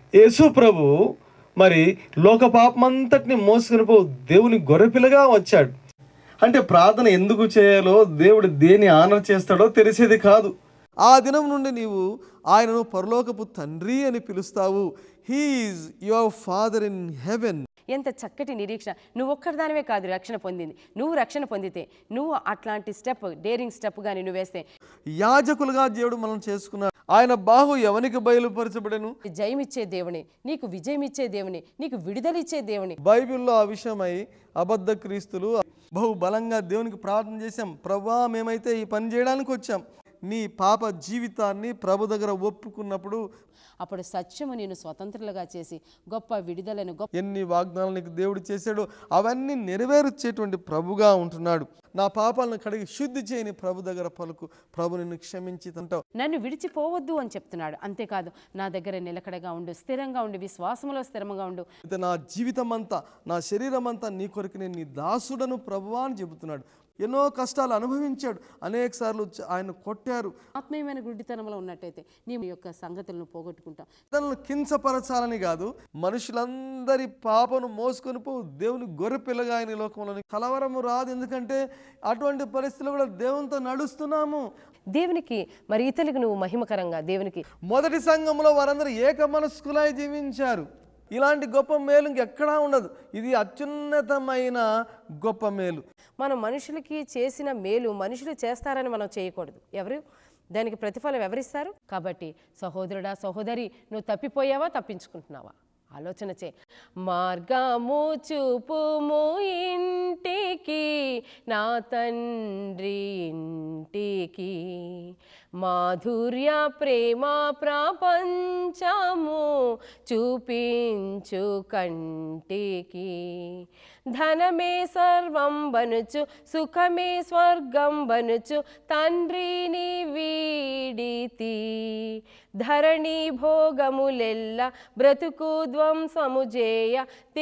యేసు ప్రభు మరి లోక పాపమంతటిని మోసుకుని పో దేవుని గొర్రెపిల్లగా వచ్చాడు అంటే ప్రార్థన ఎందుకు చేయాలో దేవుడు దేని ఆనర్ చేస్తాడో తెలిసేది కాదు ఆ దినం నుండి నీవు ఆయనను పరలోకపు తండ్రి అని పిలుస్తావు he is your father in heaven ఎంత చక్కటి నిరీక్షణ నువ్వు ఒక్కరిదానివే కాదు రక్షణ పొందింది నువ్వు రక్షణ పొందితే నువ్వు అట్లాంటి స్టెప్ డేరింగ్ స్టెప్ కానీ నువ్వు వేస్తే యాజకులుగా దేవుడు మనం చేసుకున్నాడు ఆయన బాహు ఎవనికి బయలుపరచబడను జయమిచ్చే దేవుని నీకు విజయం ఇచ్చే దేవుని నీకు విడుదలిచ్చే దేవుని బైబిల్లో ఆ విషయమై అబద్ధ క్రీస్తులు బహు బలంగా దేవునికి ప్రార్థన చేశాం ప్రభా మేమైతే ఈ పని చేయడానికి వచ్చాం నీ పాప జీవితాన్ని ప్రభు దగ్గర ఒప్పుకున్నప్పుడు అప్పుడు సత్యము నేను స్వతంత్రులుగా చేసి గొప్ప విడుదలను గొప్ప ఎన్ని వాగ్దానాలు నీకు దేవుడు చేశాడో అవన్నీ నెరవేర్చేటువంటి ప్రభుగా ఉంటున్నాడు నా పాపాలను కడిగి శుద్ధి చేయని ప్రభు దగ్గర పలుకు ప్రభు నిన్ను క్షమించి అంటావు నన్ను విడిచిపోవద్దు అని చెప్తున్నాడు అంతేకాదు నా దగ్గర నిలకడగా ఉండు స్థిరంగా ఉండు విశ్వాసములో స్థిరంగా ఉండు అయితే నా జీవితం అంతా నా శరీరం అంతా నీ కొరకు నేను నీ దాసుడను ప్రభువా అని చెబుతున్నాడు ఎన్నో కష్టాలు అనుభవించాడు అనేక సార్లు ఆయన కొట్టారు ఆత్మీయమైన గుడ్డితనంలో ఉన్నట్టయితే నీ యొక్క సంగతులను పోగొట్టుకుంటాం తనను కించపరచాలని కాదు మనుషులందరి పాపను మోసుకొని పో దేవుని గొర్రె పిల్లగా ఆయన ఈ లోకంలో కలవరము రాదు ఎందుకంటే అటువంటి పరిస్థితులు కూడా దేవునితో నడుస్తున్నాము దేవునికి మరి ఇతరులకు నువ్వు మహిమకరంగా దేవునికి మొదటి సంఘంలో వారందరూ ఏక మనస్కులై జీవించారు ఇలాంటి గొప్ప మేలు ఇంకెక్కడా ఉండదు ఇది అత్యున్నతమైన గొప్ప మేలు మనం మనుషులకి చేసిన మేలు మనుషులు చేస్తారని మనం చేయకూడదు ఎవరు దానికి ప్రతిఫలం ఎవరిస్తారు కాబట్టి సహోదరుడా సహోదరి నువ్వు తప్పిపోయావా తప్పించుకుంటున్నావా ఆలోచన చే మార్గము చూపుము ఇంటికి నా తండ్రి ఇంటికి మాధుర్య ప్రేమ ప్రపంచము చూపించు కంటికి ధనమే సర్వం బనుచు సుఖమే స్వర్గం బనుచు తండ్రిని వీడితి ధరణి భోగములెల్ల బ్రతుకు ధ్వంసము చేయ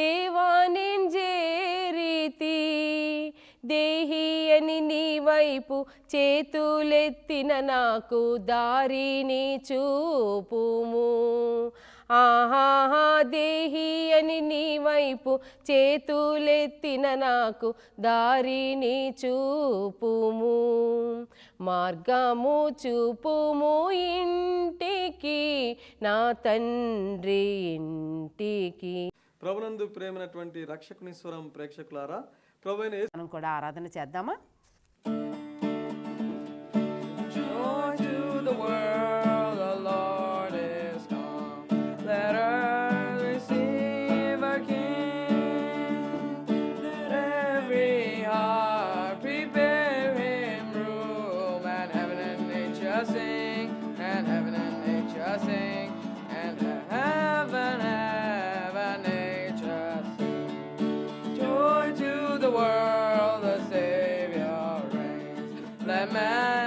దేవానింజేరీతి దేహి అని నీ వైపు చేతులెత్తిన నాకు దారిని చూపుము ఆహాహా దేహి అని నీ వైపు చేతులెత్తిన నాకు దారిని చూపుము మార్గము చూపుము ఇంటికి నా తండ్రి ఇంటికి ప్రభునందు ప్రేమైనటువంటి రక్షకుని స్వరం ప్రేక్షకులారా ప్రభు అయిన యేసు మనం కూడా ఆరాధన చేద్దామా Joy to the world, the Lord is come. Let earth receive a King. Let every heart prepare Him room, and heaven and nature sing, and heaven and nature sing, and heaven, heaven, nature sing. Joy to the world, the Savior reigns. Let man